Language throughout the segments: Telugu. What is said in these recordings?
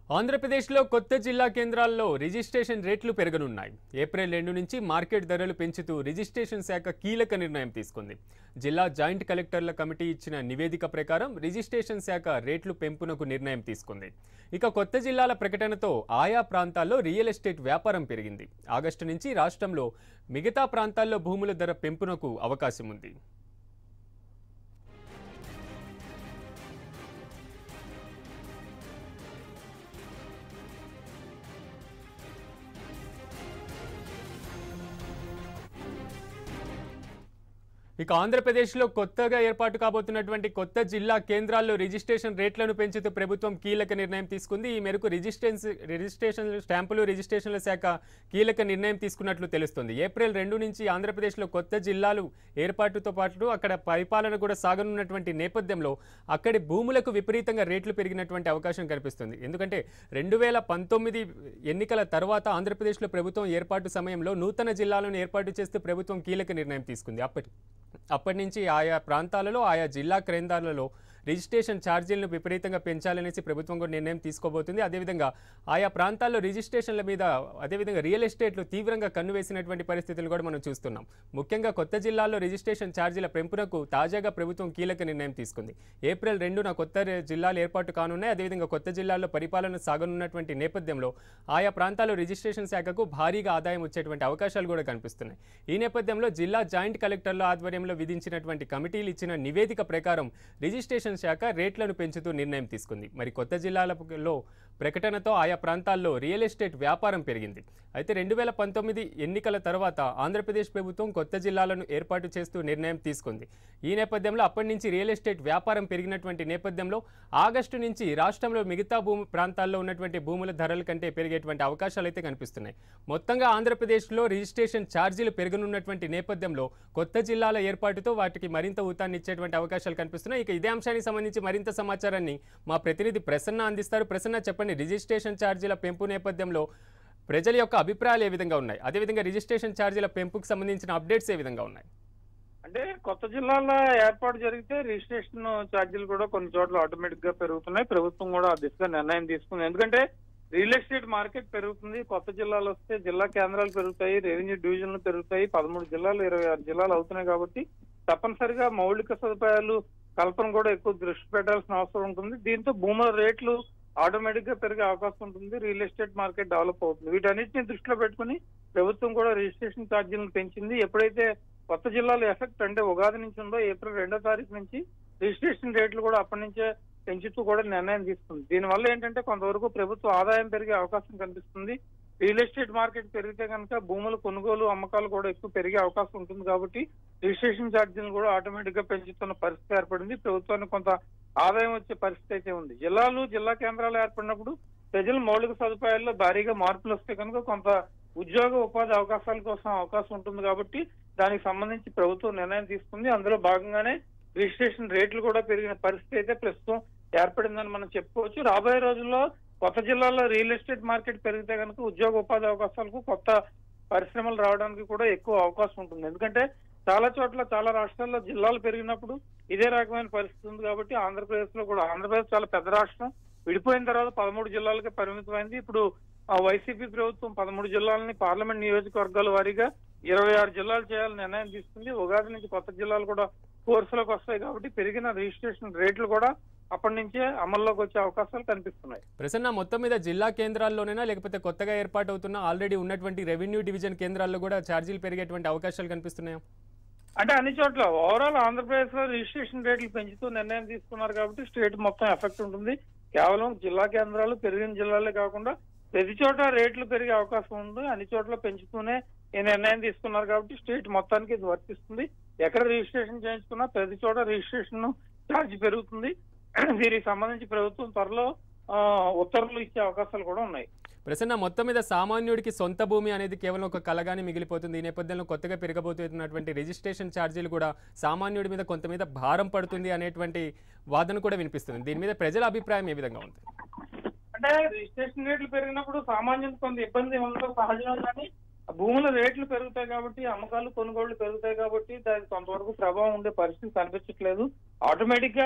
ఆంధ్రప్రదేశ్లో కొత్త జిల్లా కేంద్రాల్లో రిజిస్ట్రేషన్ రేట్లు పెరగనున్నాయి ఏప్రిల్ రెండు నుంచి మార్కెట్ ధరలు పెంచుతూ రిజిస్ట్రేషన్ శాఖ కీలక నిర్ణయం తీసుకుంది జిల్లా జాయింట్ కలెక్టర్ల కమిటీ ఇచ్చిన నివేదిక ప్రకారం రిజిస్ట్రేషన్ శాఖ రేట్లు పెంపునకు నిర్ణయం తీసుకుంది ఇక కొత్త జిల్లాల ప్రకటనతో ఆయా ప్రాంతాల్లో రియల్ ఎస్టేట్ వ్యాపారం పెరిగింది ఆగస్టు నుంచి రాష్ట్రంలో మిగతా ప్రాంతాల్లో భూముల ధర పెంపునకు అవకాశం ఉంది ఇక ఆంధ్రప్రదేశ్లో కొత్తగా ఏర్పాటు కాబోతున్నటువంటి కొత్త జిల్లా కేంద్రాల్లో రిజిస్ట్రేషన్ రేట్లను పెంచుతూ ప్రభుత్వం కీలక నిర్ణయం తీసుకుంది ఈ మేరకు రిజిస్ట్రేషన్ రిజిస్ట్రేషన్ స్టాంపులు రిజిస్ట్రేషన్ల శాఖ కీలక నిర్ణయం తీసుకున్నట్లు తెలుస్తుంది ఏప్రిల్ రెండు నుంచి ఆంధ్రప్రదేశ్లో కొత్త జిల్లాలు ఏర్పాటుతో పాటు అక్కడ పరిపాలన కూడా సాగనున్నటువంటి నేపథ్యంలో అక్కడి భూములకు విపరీతంగా రేట్లు పెరిగినటువంటి అవకాశం కనిపిస్తుంది ఎందుకంటే రెండు వేల పంతొమ్మిది ఎన్నికల తర్వాత ఆంధ్రప్రదేశ్లో ప్రభుత్వం ఏర్పాటు సమయంలో నూతన జిల్లాలను ఏర్పాటు చేస్తూ ప్రభుత్వం కీలక నిర్ణయం తీసుకుంది అప్పటి అప్పటి నుంచి ఆయా ప్రాంతాలలో ఆయా జిల్లా కేంద్రాలలో రిజిస్ట్రేషన్ ఛార్జీలను విపరీతంగా పెంచాలనేసి ప్రభుత్వం కూడా నిర్ణయం తీసుకోబోతుంది అదేవిధంగా ఆయా ప్రాంతాల్లో రిజిస్ట్రేషన్ల మీద అదేవిధంగా రియల్ ఎస్టేట్లు తీవ్రంగా కన్నువేసినటువంటి పరిస్థితులు కూడా మనం చూస్తున్నాం ముఖ్యంగా కొత్త జిల్లాల్లో రిజిస్ట్రేషన్ ఛార్జీల పెంపునకు తాజాగా ప్రభుత్వం కీలక నిర్ణయం తీసుకుంది ఏప్రిల్ రెండున కొత్త రే- జిల్లాలు ఏర్పాటు కానున్నాయి అదేవిధంగా కొత్త జిల్లాల్లో పరిపాలన సాగనున్నటువంటి నేపథ్యంలో ఆయా ప్రాంతాల్లో రిజిస్ట్రేషన్ శాఖకు భారీగా ఆదాయం వచ్చేటువంటి అవకాశాలు కూడా కనిపిస్తున్నాయి ఈ నేపథ్యంలో జిల్లా జాయింట్ కలెక్టర్ల ఆధ్వర్యంలో విధించినటువంటి కమిటీలు ఇచ్చిన నివేదిక ప్రకారం రిజిస్ట్రేషన్ శాఖ రేట్లను పెంచుతూ నిర్ణయం తీసుకుంది మరి కొత్త జిల్లాలలో ప్రకటనతో ఆయా ప్రాంతాల్లో రియల్ ఎస్టేట్ వ్యాపారం పెరిగింది అయితే రెండు వేల పంతొమ్మిది ఎన్నికల తర్వాత ఆంధ్రప్రదేశ్ ప్రభుత్వం కొత్త జిల్లాలను ఏర్పాటు చేస్తూ నిర్ణయం తీసుకుంది ఈ నేపథ్యంలో అప్పటి నుంచి రియల్ ఎస్టేట్ వ్యాపారం పెరిగినటువంటి నేపథ్యంలో ఆగస్టు నుంచి రాష్ట్రంలో మిగతా భూమి ప్రాంతాల్లో ఉన్నటువంటి భూముల ధరల కంటే పెరిగేటువంటి అవకాశాలు అయితే కనిపిస్తున్నాయి మొత్తంగా ఆంధ్రప్రదేశ్లో రిజిస్ట్రేషన్ ఛార్జీలు పెరగనున్నటువంటి నేపథ్యంలో కొత్త జిల్లాల ఏర్పాటుతో వాటికి మరింత ఊతాన్ని ఇచ్చేటువంటి అవకాశాలు కనిపిస్తున్నాయి ఇక ఇదే అంశానికి సంబంధించి మరింత సమాచారాన్ని మా ప్రతినిధి ప్రసన్న అందిస్తారు ప్రసన్న చెప్పండి రిజిస్ట్రేషన్ ఛార్జీల పెంపు నేపథ్యంలో ప్రజల యొక్క అభిప్రాయాలు ఏ విధంగా ఉన్నాయి అదేవిధంగా రిజిస్ట్రేషన్ ఛార్జీల పెంపుకు సంబంధించిన అప్డేట్స్ ఏ విధంగా ఉన్నాయి అంటే కొత్త జిల్లాల్లో ఏర్పాటు జరిగితే రిజిస్ట్రేషన్ ఛార్జీలు కూడా కొన్ని చోట్ల ఆటోమేటిక్ గా పెరుగుతున్నాయి ప్రభుత్వం కూడా ఆ దిశగా నిర్ణయం తీసుకుంది ఎందుకంటే రియల్ ఎస్టేట్ మార్కెట్ పెరుగుతుంది కొత్త జిల్లాలు వస్తే జిల్లా కేంద్రాలు పెరుగుతాయి రెవెన్యూ డివిజన్లు పెరుగుతాయి పదమూడు జిల్లాలు ఇరవై ఆరు జిల్లాలు అవుతున్నాయి కాబట్టి తప్పనిసరిగా మౌలిక సదుపాయాలు కల్పన కూడా ఎక్కువ దృష్టి పెట్టాల్సిన అవసరం ఉంటుంది దీంతో భూముల రేట్లు ఆటోమేటిక్ గా పెరిగే అవకాశం ఉంటుంది రియల్ ఎస్టేట్ మార్కెట్ డెవలప్ అవుతుంది వీటన్నిటిని దృష్టిలో పెట్టుకుని ప్రభుత్వం కూడా రిజిస్ట్రేషన్ ఛార్జీలను పెంచింది ఎప్పుడైతే కొత్త జిల్లాలో ఎఫెక్ట్ అంటే ఉగాది నుంచి ఉందో ఏప్రిల్ రెండో తారీఖు నుంచి రిజిస్ట్రేషన్ రేట్లు కూడా అప్పటి నుంచే పెంచుతూ కూడా నిర్ణయం తీసుకుంది దీనివల్ల ఏంటంటే కొంతవరకు ప్రభుత్వ ఆదాయం పెరిగే అవకాశం కనిపిస్తుంది రియల్ ఎస్టేట్ మార్కెట్ పెరిగితే కనుక భూముల కొనుగోలు అమ్మకాలు కూడా ఎక్కువ పెరిగే అవకాశం ఉంటుంది కాబట్టి రిజిస్ట్రేషన్ ఛార్జీలు కూడా ఆటోమేటిక్ గా పెంచుతున్న పరిస్థితి ఏర్పడింది ప్రభుత్వానికి కొంత ఆదాయం వచ్చే పరిస్థితి అయితే ఉంది జిల్లాలు జిల్లా కేంద్రాలు ఏర్పడినప్పుడు ప్రజల మౌలిక సదుపాయాల్లో భారీగా మార్పులు వస్తే కనుక కొంత ఉద్యోగ ఉపాధి అవకాశాల కోసం అవకాశం ఉంటుంది కాబట్టి దానికి సంబంధించి ప్రభుత్వం నిర్ణయం తీసుకుంది అందులో భాగంగానే రిజిస్ట్రేషన్ రేట్లు కూడా పెరిగిన పరిస్థితి అయితే ప్రస్తుతం ఏర్పడిందని మనం చెప్పుకోవచ్చు రాబోయే రోజుల్లో కొత్త జిల్లాల్లో రియల్ ఎస్టేట్ మార్కెట్ పెరిగితే కనుక ఉద్యోగ ఉపాధి అవకాశాలకు కొత్త పరిశ్రమలు రావడానికి కూడా ఎక్కువ అవకాశం ఉంటుంది ఎందుకంటే చాలా చోట్ల చాలా రాష్ట్రాల్లో జిల్లాలు పెరిగినప్పుడు ఇదే రకమైన పరిస్థితి ఉంది కాబట్టి ఆంధ్రప్రదేశ్ లో కూడా ఆంధ్రప్రదేశ్ చాలా పెద్ద రాష్ట్రం విడిపోయిన తర్వాత పదమూడు జిల్లాలకే పరిమితమైంది ఇప్పుడు ఆ వైసీపీ ప్రభుత్వం పదమూడు జిల్లాలని పార్లమెంట్ నియోజకవర్గాల వారీగా ఇరవై ఆరు జిల్లాలు చేయాలని నిర్ణయం తీసుకుంది ఉగాది నుంచి కొత్త జిల్లాలు కూడా కోర్సులోకి వస్తాయి కాబట్టి పెరిగిన రిజిస్ట్రేషన్ రేట్లు కూడా అప్పటి నుంచే అమల్లోకి వచ్చే అవకాశాలు కనిపిస్తున్నాయి ప్రసన్న మొత్తం మీద జిల్లా కేంద్రాల్లోనైనా లేకపోతే కొత్తగా ఏర్పాటు అవుతున్న ఆల్రెడీ ఉన్నటువంటి రెవెన్యూ డివిజన్ కేంద్రాల్లో కూడా ఛార్జీలు పెరిగేటువంటి అవకాశాలు కనిపిస్తున్నాయా అంటే అన్ని చోట్ల ఓవరాల్ ఆంధ్రప్రదేశ్ లో రిజిస్ట్రేషన్ రేట్లు పెంచుతూ నిర్ణయం తీసుకున్నారు కాబట్టి స్టేట్ మొత్తం ఎఫెక్ట్ ఉంటుంది కేవలం జిల్లా కేంద్రాలు పెరిగిన జిల్లాలే కాకుండా ప్రతి చోట రేట్లు పెరిగే అవకాశం ఉంది అన్ని చోట్ల పెంచుతూనే ఈ నిర్ణయం తీసుకున్నారు కాబట్టి స్టేట్ మొత్తానికి ఇది వర్తిస్తుంది ఎక్కడ రిజిస్ట్రేషన్ చేయించుకున్నా ప్రతి చోట రిజిస్ట్రేషన్ ఛార్జ్ పెరుగుతుంది దీనికి సంబంధించి ప్రభుత్వం త్వరలో ఆ, ఉత్తర్వులు ఇచ్చే అవకాశాలు కూడా ఉన్నాయి ప్రసన్న మొత్తం మీద సామాన్యుడికి సొంత భూమి అనేది కేవలం ఒక కలగానే మిగిలిపోతుంది ఈ నేపథ్యంలో కొత్తగా పెరగబోతున్నటువంటి రిజిస్ట్రేషన్ ఛార్జీలు కూడా సామాన్యుడి మీద కొంత మీద భారం పడుతుంది అనేటువంటి వాదన కూడా వినిపిస్తుంది దీని మీద ప్రజల అభిప్రాయం ఏ విధంగా ఉంది అంటే రిజిస్ట్రేషన్ రేట్లు పెరిగినప్పుడు సామాన్యులకు కొంత ఇబ్బంది ఉండడం సహజమే కానీ భూముల రేట్లు పెరుగుతాయి కాబట్టి అమ్మకాలు కొనుగోళ్లు పెరుగుతాయి కాబట్టి దానికి కొంతవరకు ప్రభావం ఉండే పరిస్థితి కనిపించట్లేదు ఆటోమేటిక్ గా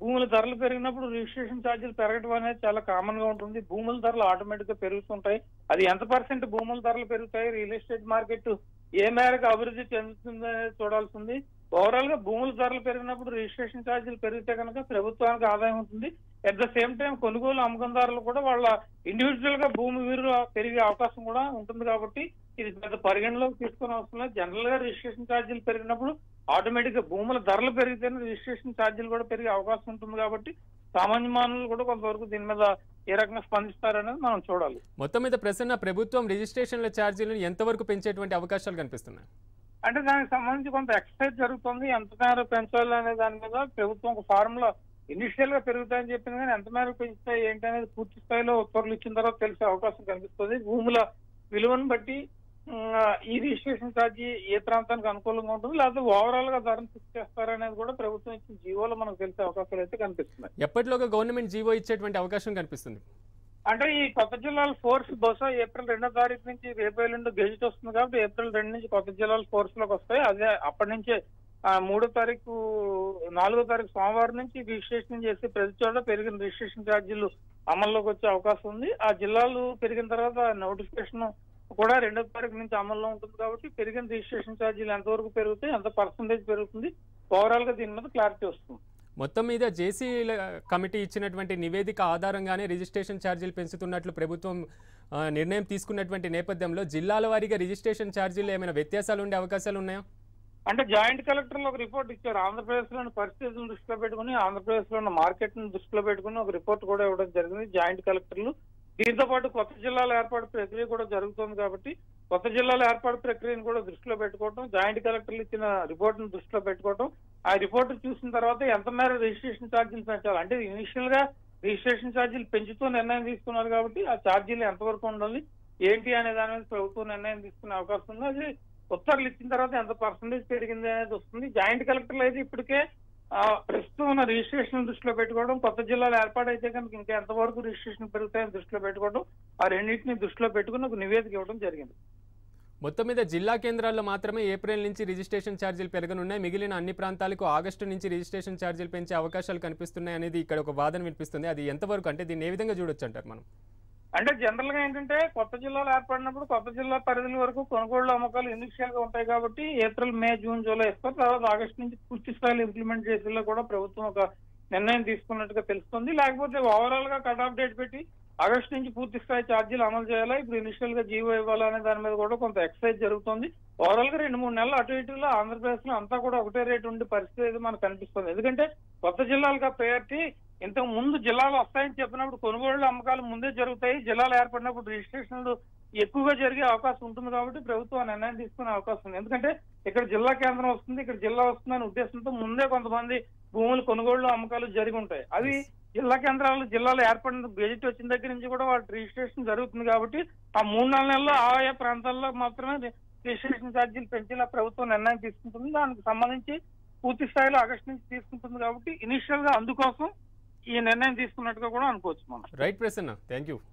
భూముల ధరలు పెరిగినప్పుడు రిజిస్ట్రేషన్ ఛార్జీలు పెరగడం అనేది చాలా కామన్ గా ఉంటుంది భూముల ధరలు ఆటోమేటిక్ గా పెరుగుతుంటాయి అది ఎంత పర్సెంట్ భూముల ధరలు పెరుగుతాయి రియల్ ఎస్టేట్ మార్కెట్ ఏ మేరకు అభివృద్ధి చెందుతుంది అనేది చూడాల్సింది ఓవరాల్ గా భూముల ధరలు పెరిగినప్పుడు రిజిస్ట్రేషన్ ఛార్జీలు పెరిగితే కనుక ప్రభుత్వానికి ఆదాయం ఉంటుంది అట్ ద సేమ్ టైం కొనుగోలు అమ్మకందారులు కూడా వాళ్ళ ఇండివిజువల్ గా భూమి విలువ పెరిగే అవకాశం కూడా ఉంటుంది కాబట్టి ఇది పెద్ద పరిగణలోకి తీసుకుని అవసరం లేదు జనరల్ గా రిజిస్ట్రేషన్ ఛార్జీలు పెరిగినప్పుడు ఆటోమేటిక్ గా భూముల ధరలు పెరిగితేనే రిజిస్ట్రేషన్ ఛార్జీలు కూడా పెరిగే అవకాశం ఉంటుంది కాబట్టి సామాన్య మానవులు కూడా కొంతవరకు దీని మీద ఏ రకంగా స్పందిస్తారనేది మనం చూడాలి మొత్తం మీద ప్రసన్న ప్రభుత్వం రిజిస్ట్రేషన్ల ఛార్జీలను ఎంతవరకు పెంచేటువంటి అవకాశాలు కనిపిస్తున్నాయి అంటే దానికి సంబంధించి కొంత ఎక్సర్సైజ్ జరుగుతుంది ఎంత మేర పెంచాలి అనే దాని మీద ప్రభుత్వం ఒక ఫార్ములా ఇనిషియల్ గా పెరుగుతాయని చెప్పింది కానీ ఎంత మేరకు పెంచుతాయి ఏంటి అనేది పూర్తి స్థాయిలో ఉత్తర్వులు ఇచ్చిన తర్వాత తెలిసే అవకాశం కనిపిస్తుంది భూముల విలువను బట్టి ఉమ్, ఈ రిజిస్ట్రేషన్ ఛార్జీ ఏ ప్రాంతానికి అనుకూలంగా ఉంటుంది లేకపోతే ఓవరాల్ గా ధరను ఫిక్స్ చేస్తారనేది కూడా ప్రభుత్వం ఇచ్చిన జీవోలో మనకు తెలిసే అవకాశాలు అయితే కనిపిస్తున్నాయి ఎప్పటిలోగా గవర్నమెంట్ జీవో ఇచ్చేటువంటి అవకాశం కనిపిస్తుంది అంటే ఈ కొత్త జిల్లాల ఫోర్స్ బహుశా ఏప్రిల్ రెండో తారీఖు నుంచి రేపు ఎల్లుండి గెజిట్ వస్తుంది కాబట్టి ఏప్రిల్ రెండు నుంచి కొత్త జిల్లాల ఫోర్స్ లోకి వస్తాయి అదే అప్పటి నుంచే ఆ, మూడో తారీఖు నాలుగో తారీఖు సోమవారం నుంచి రిజిస్ట్రేషన్ చేసి ప్రతి చోట పెరిగిన రిజిస్ట్రేషన్ ఛార్జీలు అమల్లోకి వచ్చే అవకాశం ఉంది ఆ జిల్లాలు పెరిగిన తర్వాత నోటిఫికేషన్ కూడా రెండో తారీఖు నుంచి అమల్లో ఉంటుంది కాబట్టి పెరిగిన రిజిస్ట్రేషన్ ఛార్జీలు ఎంతవరకు పెరుగుతాయి ఎంత పర్సంటేజ్ పెరుగుతుంది ఓవరాల్ గా దీని మీద క్లారిటీ వస్తుంది మొత్తం మీద జేసీ కమిటీ ఇచ్చినటువంటి నివేదిక ఆధారంగానే రిజిస్ట్రేషన్ ఛార్జీలు పెంచుతున్నట్లు ప్రభుత్వం ఆ, నిర్ణయం తీసుకున్నటువంటి నేపథ్యంలో జిల్లాల వారీగా రిజిస్ట్రేషన్ ఛార్జీలు ఏమైనా వ్యత్యాసాలు ఉండే అవకాశాలు ఉన్నాయా అంటే జాయింట్ కలెక్టర్లు ఒక రిపోర్ట్ ఇచ్చారు ఆంధ్రప్రదేశ్ లోని పరిస్థితులను దృష్టిలో పెట్టుకుని ఆంధ్రప్రదేశ్ లో ఉన్న మార్కెట్ ను దృష్టిలో పెట్టుకుని ఒక రిపోర్ట్ కూడా ఇవ్వడం జరిగింది జాయింట్ కలెక్టర్లు దీంతో పాటు కొత్త జిల్లాల ఏర్పాటు ప్రక్రియ కూడా జరుగుతోంది కాబట్టి కొత్త జిల్లాల ఏర్పాటు ప్రక్రియను కూడా దృష్టిలో పెట్టుకోవటం జాయింట్ కలెక్టర్లు ఇచ్చిన రిపోర్ట్ ను దృష్టిలో పెట్టుకోవటం ఆ రిపోర్ట్ చూసిన తర్వాత ఎంత మేర రిజిస్ట్రేషన్ ఛార్జీలు పెంచాలి అంటే ఇనిషియల్ గా రిజిస్ట్రేషన్ ఛార్జీలు పెంచుతూ నిర్ణయం తీసుకున్నారు కాబట్టి ఆ ఛార్జీలు ఎంతవరకు ఉండాలి ఏంటి అనే దాని మీద ప్రభుత్వం నిర్ణయం తీసుకునే అవకాశం ఉంది అది ఉత్తర్వులు ఇచ్చిన తర్వాత ఎంత పర్సంటేజ్ పెరిగింది అనేది వస్తుంది జాయింట్ కలెక్టర్లు అయితే ఇప్పటికే ఆ, ప్రస్తుతం ఉన్న రిజిస్ట్రేషన్ దృష్టిలో పెట్టుకోవడం కొత్త జిల్లాలు ఏర్పాటైతే కనుక ఇంకా ఎంతవరకు రిజిస్ట్రేషన్ పెరుగుతాయని దృష్టిలో పెట్టుకోవడం ఆ రెండింటిని దృష్టిలో పెట్టుకుని ఒక నివేదిక ఇవ్వడం జరిగింది మొత్తం మీద జిల్లా కేంద్రాల్లో మాత్రమే ఏప్రిల్ నుంచి రిజిస్ట్రేషన్ ఛార్జీలు పెరగనున్నాయి మిగిలిన అన్ని ప్రాంతాలకు ఆగస్టు నుంచి రిజిస్ట్రేషన్ ఛార్జీలు పెంచే అవకాశాలు కనిపిస్తున్నాయి అనేది ఇక్కడ ఒక వాదన వినిపిస్తుంది అది ఎంతవరకు అంటే దీన్ని ఏ విధంగా చూడొచ్చు అంటారు మనం అంటే జనరల్ గా ఏంటంటే కొత్త జిల్లాలు ఏర్పడినప్పుడు కొత్త జిల్లా పరిధుల వరకు కొనుగోళ్ల అమ్మకాలు ఇనిషియల్ గా ఉంటాయి కాబట్టి ఏప్రిల్ మే జూన్ జూలై ఇస్తారు తర్వాత ఆగస్ట్ నుంచి పూర్తి స్థాయిలో ఇంప్లిమెంట్ చేసేలా కూడా ప్రభుత్వం ఒక నిర్ణయం తీసుకున్నట్టుగా తెలుస్తుంది లేకపోతే ఓవరాల్ గా కట్ ఆఫ్ డేట్ పెట్టి ఆగస్ట్ నుంచి పూర్తి స్థాయి ఛార్జీలు అమలు చేయాలా ఇప్పుడు ఇనిషియల్ గా జీవో ఇవ్వాలనే దాని మీద కూడా కొంత ఎక్సర్సైజ్ జరుగుతుంది ఓవరాల్ గా రెండు మూడు నెలలు అటు ఇటులో ఆంధ్రప్రదేశ్ లో అంతా కూడా ఒకటే రేటు ఉండే పరిస్థితి అయితే మనకు కనిపిస్తుంది ఎందుకంటే కొత్త జిల్లాలుగా ప్రయారిటీ ఇంతకు ముందు జిల్లాలు వస్తాయని చెప్పినప్పుడు కొనుగోళ్ల అమ్మకాలు ముందే జరుగుతాయి జిల్లాలు ఏర్పడినప్పుడు రిజిస్ట్రేషన్లు ఎక్కువగా జరిగే అవకాశం ఉంటుంది కాబట్టి ప్రభుత్వం ఆ నిర్ణయం తీసుకునే అవకాశం ఉంది ఎందుకంటే ఇక్కడ జిల్లా కేంద్రం వస్తుంది ఇక్కడ జిల్లా వస్తుందనే ఉద్దేశంతో ముందే కొంతమంది భూములు కొనుగోళ్లు అమ్మకాలు జరిగి ఉంటాయి అవి జిల్లా కేంద్రాలు జిల్లాలో ఏర్పడిన గెజిట్ వచ్చిన దగ్గర నుంచి కూడా వాటి రిజిస్ట్రేషన్ జరుగుతుంది కాబట్టి ఆ మూడు నాలుగు నెలల్లో ఆయా ప్రాంతాల్లో మాత్రమే రిజిస్ట్రేషన్ ఛార్జీలు పెంచేలా ప్రభుత్వం నిర్ణయం తీసుకుంటుంది దానికి సంబంధించి పూర్తి స్థాయిలో ఆగస్టు నుంచి తీసుకుంటుంది కాబట్టి ఇనిషియల్ గా అందుకోసం ఈ నిర్ణయం తీసుకున్నట్టుగా కూడా అనుకోవచ్చు మనం రైట్ ప్రసన్న థ్యాంక్ యూ